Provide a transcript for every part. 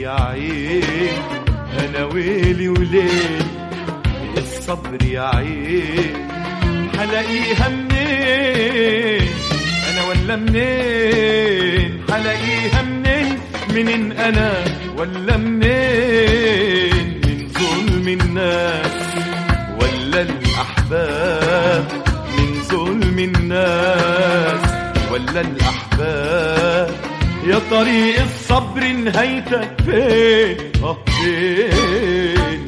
يا عين انا ويلي وليلي الصبر يا عين حلاقيها منين انا ولا منين حلاقيها منين منين انا ولا منين من ظلم الناس ولا الاحباب من ظلم الناس ولا الاحباب يا طريق الصبر نهايتك فين اه فين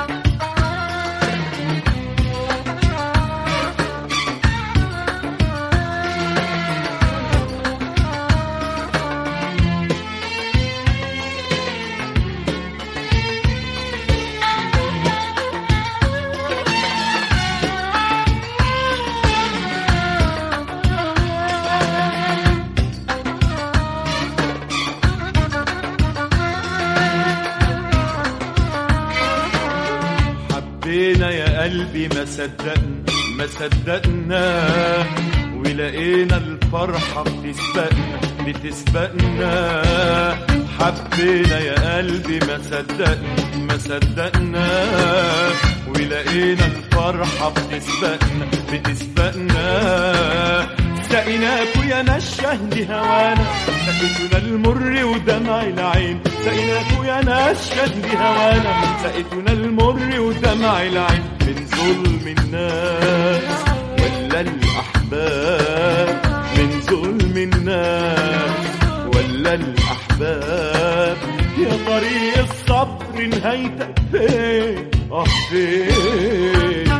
حبينا يا قلبي ما صدقنا ما صدقنا ولقينا الفرحة بتسبقنا بتسبقنا حبينا يا قلبي ما صدقنا ما صدقنا ولقينا الفرحة بتسبقنا بتسبقنا سقيناك يا نشهد هوانا سقيتنا المر ودمع العين سقيناك يا نشهد هوانا سقيتنا المر ودمع العين من ظلم الناس ولا الأحباب من ظلم الناس ولا الأحباب يا طريق الصبر نهايتك فين اه فين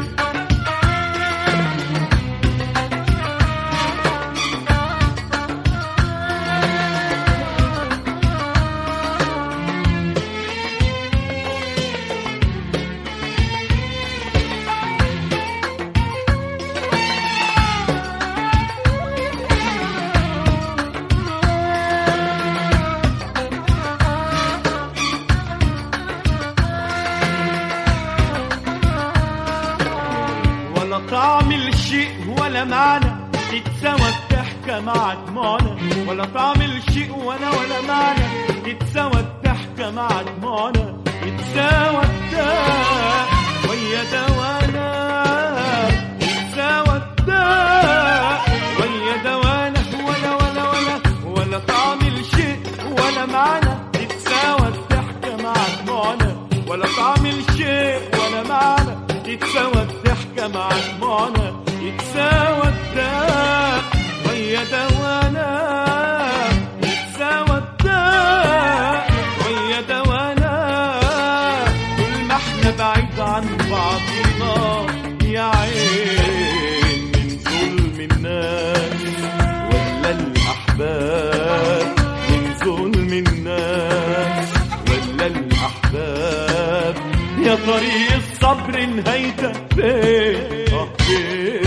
ولا طعم الشيء ولا معنى تتساوى الضحكة مع دموعنا ولا طعم الشيء ولا ولا معنى تتساوى الضحكة مع دموعنا يتساوى الداء ويا دوانا يتساوى الداء ويا دوانا ولا ولا ولا ولا طعم الشيء ولا معنى تتساوى الضحكة مع دموعنا ولا طعم الشيء ولا معنى تتساوى الضحكة مع دموعنا يتساوى الداء ويا دوانا يتساوى الداء ويا دوانا كل ما احنا بعيد عن بعضنا يا عين من ظلم الناس ولا الأحباب من ظلم الناس ولا الأحباب يا طريق الصبر نهايتك فين اه فين